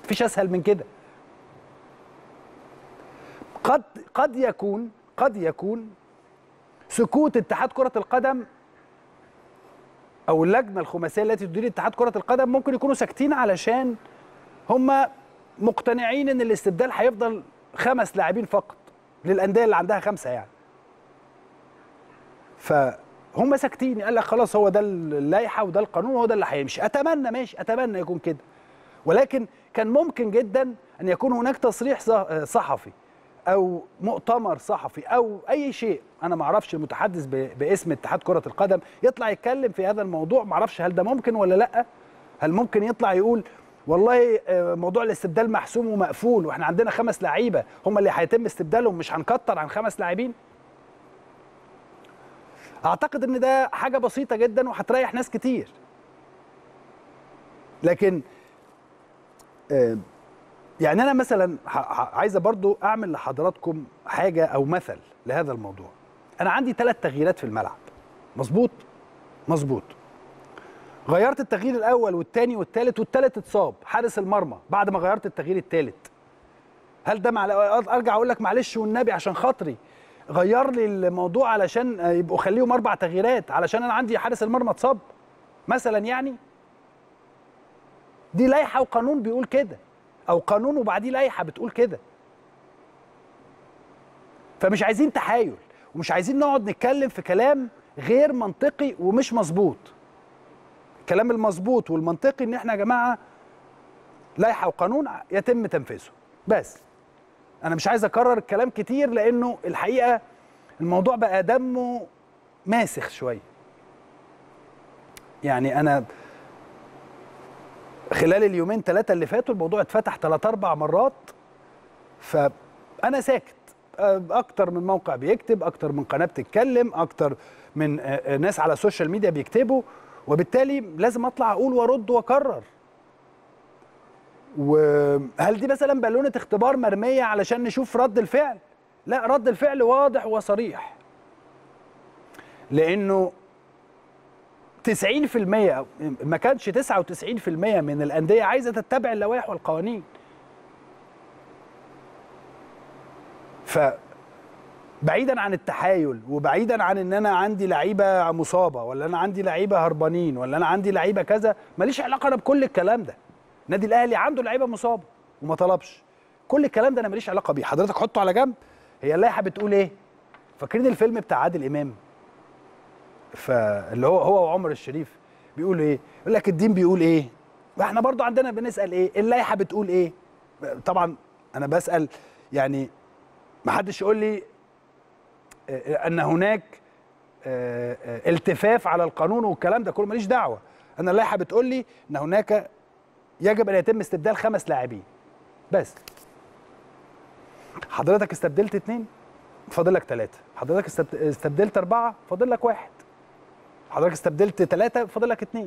مفيش اسهل من كده قد قد يكون قد يكون سكوت اتحاد كره القدم او اللجنه الخماسيه التي تدير اتحاد كره القدم ممكن يكونوا ساكتين علشان هم مقتنعين ان الاستبدال هيفضل خمس لاعبين فقط للانديه اللي عندها خمسه يعني فهم ساكتين قال لك خلاص هو ده اللائحه وده القانون وهو ده اللي هيمشي اتمنى ماشي اتمنى يكون كده ولكن كان ممكن جدا ان يكون هناك تصريح صحفي او مؤتمر صحفي او اي شيء انا ما اعرفش المتحدث باسم اتحاد كره القدم يطلع يتكلم في هذا الموضوع ما اعرفش هل ده ممكن ولا لا هل ممكن يطلع يقول والله موضوع الاستبدال محسوم ومقفول واحنا عندنا خمس لعيبه هم اللي هيتم استبدالهم مش هنكتر عن خمس لاعبين اعتقد ان ده حاجه بسيطه جدا وهتريح ناس كتير لكن يعني انا مثلا عايزه برضو اعمل لحضراتكم حاجه او مثل لهذا الموضوع انا عندي ثلاث تغييرات في الملعب مظبوط مظبوط غيرت التغيير الاول والثاني والثالث والثالث اتصاب حارس المرمى بعد ما غيرت التغيير الثالث هل ده مع ارجع اقول لك معلش والنبي عشان خاطري غير لي الموضوع علشان يبقوا خليهم اربع تغييرات علشان انا عندي حارس المرمى اتصاب مثلا يعني دي لائحه وقانون بيقول كده او قانون وبعديه لائحه بتقول كده فمش عايزين تحايل ومش عايزين نقعد نتكلم في كلام غير منطقي ومش مظبوط الكلام المظبوط والمنطقي ان احنا يا جماعه لائحه وقانون يتم تنفيذه بس انا مش عايز اكرر الكلام كتير لانه الحقيقه الموضوع بقى دمه ماسخ شويه يعني انا خلال اليومين ثلاثه اللي فاتوا الموضوع اتفتح ثلاث اربع مرات فانا ساكت اكتر من موقع بيكتب اكتر من قناه بتتكلم اكتر من ناس على السوشيال ميديا بيكتبوا وبالتالي لازم اطلع اقول وارد واكرر وهل دي مثلا بالونه اختبار مرميه علشان نشوف رد الفعل لا رد الفعل واضح وصريح لانه 90% ما كانش 99% من الانديه عايزه تتبع اللوائح والقوانين ف بعيدا عن التحايل وبعيدا عن ان انا عندي لعيبه مصابه ولا انا عندي لعيبه هربانين ولا انا عندي لعيبه كذا ماليش علاقه انا بكل الكلام ده النادي الاهلي عنده لعيبه مصابه وما طلبش كل الكلام ده انا ماليش علاقه بيه حضرتك حطه على جنب هي اللائحه بتقول ايه فاكرين الفيلم بتاع عادل امام فاللي هو هو وعمر الشريف بيقول ايه يقول لك الدين بيقول ايه واحنا برضو عندنا بنسال ايه اللائحه بتقول ايه طبعا انا بسال يعني ما حدش يقول لي ان هناك التفاف على القانون والكلام ده كله ماليش دعوه انا اللائحه بتقول لي ان هناك يجب ان يتم استبدال خمس لاعبين بس حضرتك استبدلت اثنين فاضل لك ثلاثه حضرتك استبدلت اربعه فاضل لك واحد حضرتك استبدلت ثلاثه فاضل لك اثنين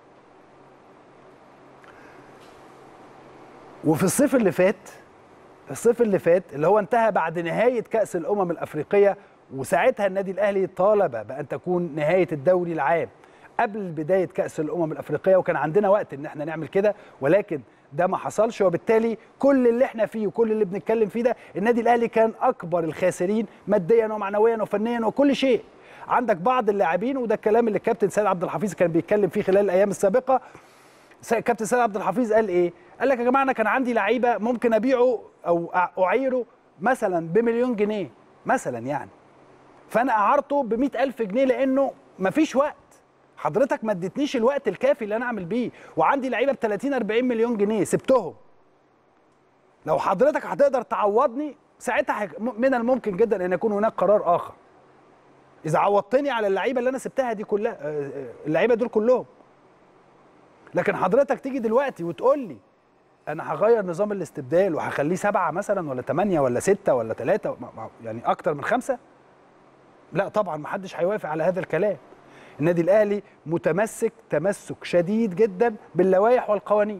وفي الصيف اللي فات الصيف اللي فات اللي هو انتهى بعد نهايه كاس الامم الافريقيه وساعتها النادي الاهلي طالب بان تكون نهايه الدوري العام قبل بدايه كاس الامم الافريقيه وكان عندنا وقت ان احنا نعمل كده ولكن ده ما حصلش وبالتالي كل اللي احنا فيه وكل اللي بنتكلم فيه ده النادي الاهلي كان اكبر الخاسرين ماديا ومعنويا وفنيا وكل شيء عندك بعض اللاعبين وده الكلام اللي الكابتن سيد عبد الحفيظ كان بيتكلم فيه خلال الايام السابقه كابتن سيد عبد الحفيظ قال ايه قال لك يا جماعه انا كان عندي لعيبه ممكن ابيعه او اعيره مثلا بمليون جنيه مثلا يعني فانا اعرته ب ألف جنيه لانه مفيش وقت حضرتك ما اديتنيش الوقت الكافي اللي انا اعمل بيه وعندي لعيبه ب 30 40 مليون جنيه سبتهم لو حضرتك هتقدر تعوضني ساعتها من الممكن جدا ان يكون هناك قرار اخر اذا عوضتني على اللعيبه اللي انا سبتها دي كلها اللعيبه دول كلهم لكن حضرتك تيجي دلوقتي وتقول لي انا هغير نظام الاستبدال وهخليه سبعه مثلا ولا ثمانيه ولا سته ولا ثلاثه يعني اكتر من خمسه لا طبعا ما حدش هيوافق على هذا الكلام النادي الاهلي متمسك تمسك شديد جدا باللوائح والقوانين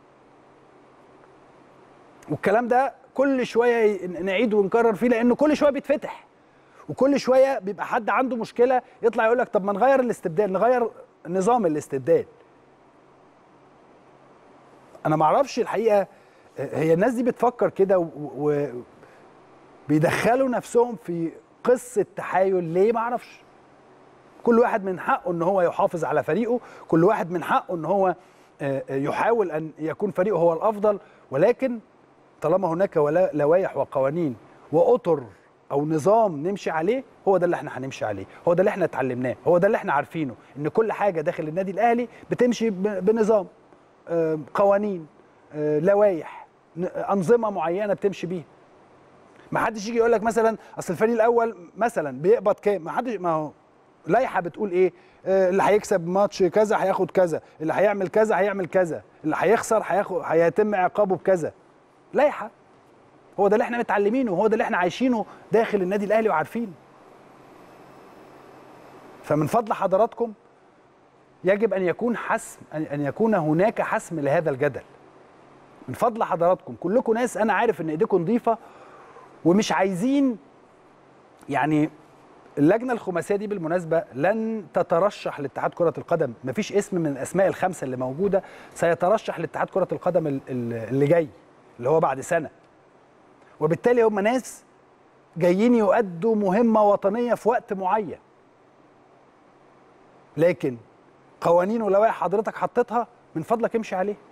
والكلام ده كل شويه نعيد ونكرر فيه لانه كل شويه بيتفتح وكل شويه بيبقى حد عنده مشكله يطلع يقول لك طب ما نغير الاستبدال نغير نظام الاستبدال انا ما اعرفش الحقيقه هي الناس دي بتفكر كده وبيدخلوا نفسهم في قصه تحايل ليه ما اعرفش كل واحد من حقه ان هو يحافظ على فريقه كل واحد من حقه ان هو آه، آه، يحاول ان يكون فريقه هو الافضل ولكن طالما هناك ولا- لوائح وقوانين واطر او نظام نمشي عليه هو ده اللي احنا هنمشي عليه هو ده اللي احنا اتعلمناه هو ده اللي احنا عارفينه ان كل حاجه داخل النادي الاهلي بتمشي ب- بنظام آه، قوانين آه، لوائح ن- انظمه معينه بتمشي بيها ما حدش يجي يقول لك مثلا اصل الفريق الاول مثلا بيقبض كام ما حدش ما هو لائحه بتقول ايه آه، اللي هيكسب ماتش كذا هياخد كذا اللي هيعمل كذا هيعمل كذا اللي هيخسر هياخد هيتم عقابه بكذا لائحه هو ده اللي احنا متعلمينه وهو ده اللي احنا عايشينه داخل النادي الاهلي وعارفينه فمن فضل حضراتكم يجب ان يكون حسم ان أن يكون هناك حسم لهذا الجدل من فضل حضراتكم كلكم ناس انا عارف ان ايديكم نظيفه ومش عايزين يعني اللجنه الخماسيه دي بالمناسبه لن تترشح لاتحاد كره القدم مفيش اسم من الاسماء الخمسه اللي موجوده سيترشح لاتحاد كره القدم ال- ال- اللي جاي اللي هو بعد سنه وبالتالي هم ناس جايين يؤدوا مهمه وطنيه في وقت معين لكن قوانين ولوائح حضرتك حطيتها من فضلك امشي عليه